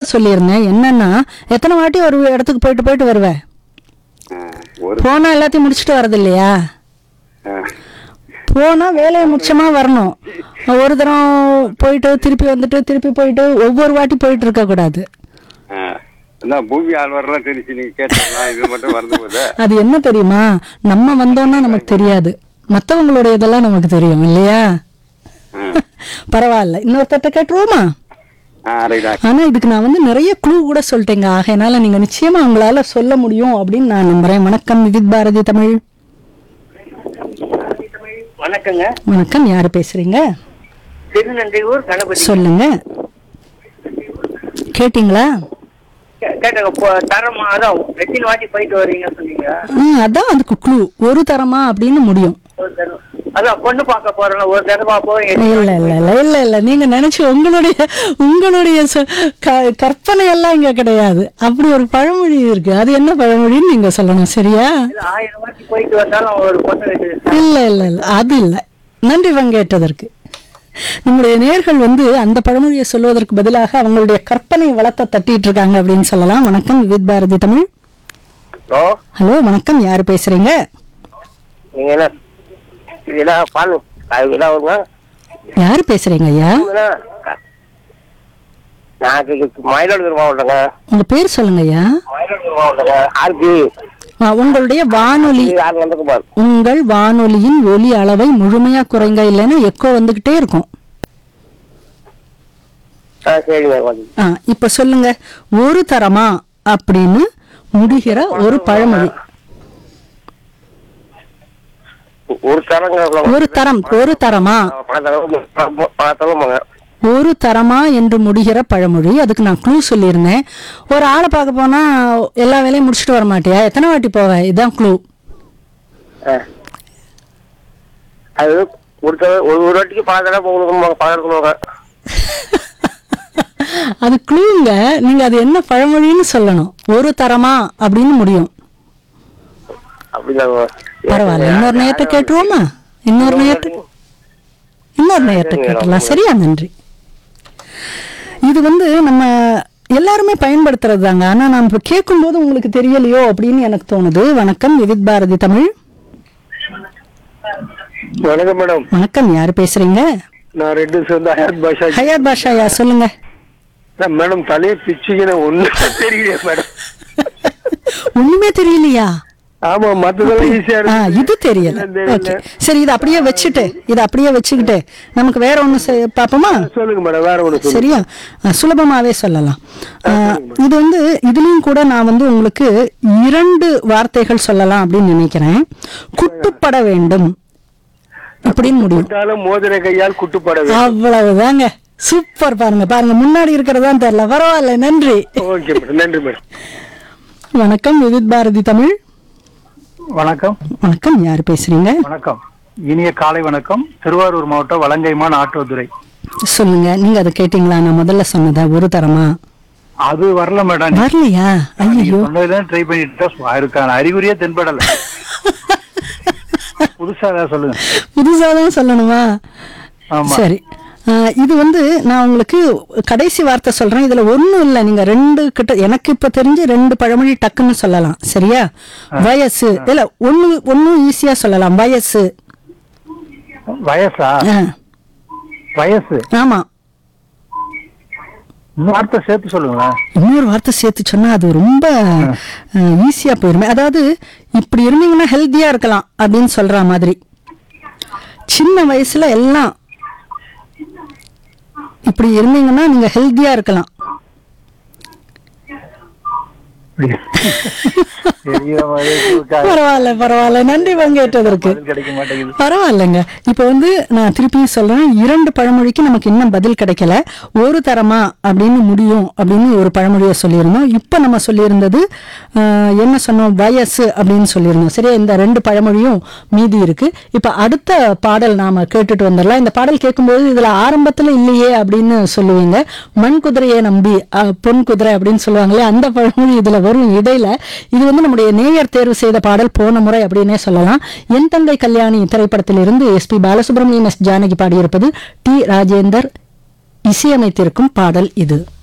சொல்லியிருந்தேன் என்னன்னா எத்தனை வாட்டி ஒரு இடத்துக்கு போயிட்டு போயிட்டு வருவ ஆ, ஒரு போனா எல்லாத்தையும் முடிச்சுட்டு வரது இல்லையா ஆ, போனா வேலையை முச்சமா வரணும் ஒரு தரம் போயிட்டு திருப்பி வந்துட்டு திருப்பி போயிட்டு ஒவ்வொரு வாட்டி போயிட்டு இருக்க கூடாது ஆ. அதான் பூமி ஆழ்வாரெல்லாம் தெரிஞ்சு நீங்க கேட்டா இது மட்டும் மறந்து போகுது அது என்ன தெரியுமா நம்ம வந்தோம்னா நமக்கு தெரியாது மத்தவங்களுடைய இதெல்லாம் நமக்கு தெரியும் இல்லையா பரவாயில்ல இன்னொருத்தட்ட கேட்டுருவோமா ஆ ரைட்டா ஆனா இதுக்கு நான் வந்து நிறைய க்ளூ கூட சொல்லிட்டேங்க ஆகையினால நீங்க நிச்சயமா உங்களால சொல்ல முடியும் அப்படின்னு நான் நம்புறேன் வணக்கம் விவித் பாரதி தமிழ் வணக்கங்க வணக்கம் யாரு பேசுறீங்க திருநன்றியூர் கணபதி சொல்லுங்க கேட்டிங்களா கே- கேட்டங்க இப்போ தரமா அதான் எத்தனை வாட்டி போயிட்டு வர்றீங்கன்னு சொன்னீங்க ஆ, அதான் அதுக்கு க்ளூ ஒரு தரமா அப்படின்னு முடியும் ஒரு தடவை அதான் பொண்ணு பார்க்க போறோம்ல ஒரு தடவை போய் இல்ல இல்ல இல்ல இல்ல இல்ல நீங்க நினைச்சு உங்களுடைய உங்களுடைய சொ- க- கற்பனை எல்லாம் இங்க கிடையாது அப்படி ஒரு பழமொழி இருக்கு அது என்ன பழமொழின்னு நீங்க சொல்லணும் சரியா ஆயிரம் வாட்டி போயிட்டு வந்தாலும் ஒரு பொண்ணு இருக்குது இல்ல இல்ல இல்ல அது இல்ல நன்றி பங்கேற்றதற்கு நம்முடைய நேர்கள் வந்து அந்த பழமொழியை சொல்வதற்கு பதிலாக அவங்களுடைய கற்பனை வளத்தை தட்டிட்டு இருக்காங்க அப்படின்னு சொல்லலாம் வணக்கம் வித் பாரதி தமிழ் ஹலோ ஹலோ வணக்கம் யாரு பேசுறீங்க நீங்க என்ன இதெல்லாம் பால் இதெல்லாம் வருங்க யாரு பேசுறீங்க ஐயா நான் மயிலாடுதுறை மாவட்டங்க உங்க பேர் சொல்லுங்க ஐயா மயிலாடுதுறை மாவட்டங்க ஆர்பி ஆ, உங்களுடைய வானொலி யார் நந்தகுமார் உங்கள் வானொலியின் ஒலி அளவை முழுமையா குறைங்க இல்லைன்னா எக்கோ வந்துகிட்டே இருக்கும் ஆ சரிங்க வந்து ஆ, இப்ப சொல்லுங்க ஒரு தரமா அப்படின்னு முடிகிற ஒரு பழமொழி ஒரு தரங்க ஒரு தரம் ஒரு தரமா பணத்தளவுங்க ஒரு தரமா என்று முடிகிற பழமொழி அதுக்கு நான் க்ளூ சொல்லியிருந்தேன் ஒரு ஆளை பார்க்க போனா எல்லா வேலையும் முடிச்சுட்டு வர மாட்டியா எத்தனை வாட்டி போவ இதான் க்ளூ அது ஒரு தடவை ஒரு ஒரு வாட்டிக்கு பல தடவை போகணும் பழக்கணுங்க அது க்ளூங்க நீங்க அது என்ன பழமொழின்னு சொல்லணும் ஒரு தரமா அப்படின்னு முடியும் அப்படிதாங்க பரவாயில்ல இன்னொரு நேரத்தை கேட்டுருவோமா இன்னொரு நேரத்தை இன்னொரு நேரத்தை கேட்டுடலாம் சரியா நன்றி இது வந்து நம்ம எல்லாருமே பயன்படுத்துறது தாங்க ஆனா நான் இப்ப கேட்கும்போது உங்களுக்கு தெரியலையோ அப்படின்னு எனக்கு தோணுது வணக்கம் விவித் பாரதி தமிழ் வணக்கம் மேடம் வணக்கம் யாரு பேசுறீங்க நான் ரெண்டு சேர்ந்து ஹயாத் பாஷா ஹயாத் பாஷா யா சொல்லுங்க மேடம் தலையை பிச்சுக்கின ஒண்ணு தெரியல மேடம் ஒண்ணுமே தெரியலையா ஆமா மத்ததெல்லாம் ஈஸியா ஆ இது தெரியல ஓகே சரி இது அப்படியே வச்சுட்டு இது அப்படியே வச்சுக்கிட்டு நமக்கு வேற ஒண்ணு பாப்போமா சொல்லுங்க மேடம் வேற ஒண்ணு சொல்லுங்க சரியா அஹ் சுலபமாவே சொல்லலாம் அஹ் இது வந்து இதுலயும் கூட நான் வந்து உங்களுக்கு இரண்டு வார்த்தைகள் சொல்லலாம் அப்படின்னு நினைக்கிறேன் குட்டுப்பட வேண்டும் இப்படின்னு முடியும் விட்டாலும் மோதிர கையால் குட்டுப்பட வேண்டும் அவ்வளவுதாங்க சூப்பர் பாருங்க பாருங்க முன்னாடி இருக்கிறதா தெரியல பரவாயில்ல நன்றி ஓகே மேடம் நன்றி மேடம் வணக்கம் விவித் பாரதி தமிழ் வணக்கம் வணக்கம் யார் பேசுறீங்க வணக்கம் இனிய காலை வணக்கம் திருவாரூர் மாவட்டம் வலங்கைமான் ஆட்டோதுறை சொல்லுங்க நீங்க அதை கேட்டீங்களா நான் முதல்ல சொன்னதா ஒரு தரமா அது வரல மேடம் வரலையா ஐயோ சொன்னதுல ட்ரை பண்ணிட்டு தான் அதுக்கான அறிகுறியே தென்படல புதுசா ஏதாவது சொல்லுங்க புதுசாதான் சொல்லணுமா ஆமா. சரி ஆஹ் இது வந்து நான் உங்களுக்கு கடைசி வார்த்தை சொல்றேன் இதுல ஒண்ணும் இல்ல நீங்க ரெண்டு கிட்ட எனக்கு இப்ப தெரிஞ்சு ரெண்டு பழமொழி டக்குன்னு சொல்லலாம் சரியா வயசு இல்ல ஒண்ணு ஒண்ணும் ஈஸியா சொல்லலாம் வயசு வயசா ஆ, வயசு ஆமா இன்னும் வார்த்தை சேர்த்து சொல்லுங்களேன் இன்னொரு வார்த்தை சேர்த்து சொன்னா அது ரொம்ப ஈஸியா போயிருமே அதாவது இப்படி இருந்தீங்கன்னா ஹெல்த்தியா இருக்கலாம் அப்படின்னு சொல்ற மாதிரி சின்ன வயசுல எல்லாம் இப்படி இருந்தீங்கன்னா நீங்க ஹெல்த்தியா இருக்கலாம் பெரிய வயசுக்காக பரவாயில்ல பரவாயில்ல நன்றி பங்கேற்றதற்கு பதில் கிடைக்க மாட்டேங்குது பரவாயில்லைங்க இப்போ வந்து நான் திருப்பியும் சொல்றேன் இரண்டு பழமொழிக்கு நமக்கு இன்னும் பதில் கிடைக்கல ஒரு தரமா அப்படின்னு முடியும் அப்படின்னு ஒரு பழமொழியை சொல்லியிருந்தோம் இப்போ நம்ம சொல்லியிருந்தது ஆஹ், என்ன சொன்னோம் வயசு அப்படின்னு சொல்லியிருந்தோம் சரியா இந்த ரெண்டு பழமொழியும் மீதி இருக்கு இப்போ அடுத்த பாடல் நாம கேட்டுட்டு வந்துடலாம் இந்த பாடல் கேட்கும்போது இதுல ஆரம்பத்துல இல்லையே அப்படின்னு சொல்லுவீங்க மண் குதிரையை நம்பி ஆஹ், பொன் குதிரை அப்படின்னு சொல்லுவாங்களே அந்த பழமொழி இதுல வரும் இடையில இது வந்து நம்முடைய நேயர் தேர்வு செய்த பாடல் போன முறை அப்படின்னே சொல்லலாம் என் தங்கை கல்யாணி திரைப்படத்திலிருந்து எஸ்பி பாலசுப்ரமணியம் எஸ் ஜானகி பாடியிருப்பது டி ராஜேந்தர் இசையமைத்திருக்கும் பாடல் இது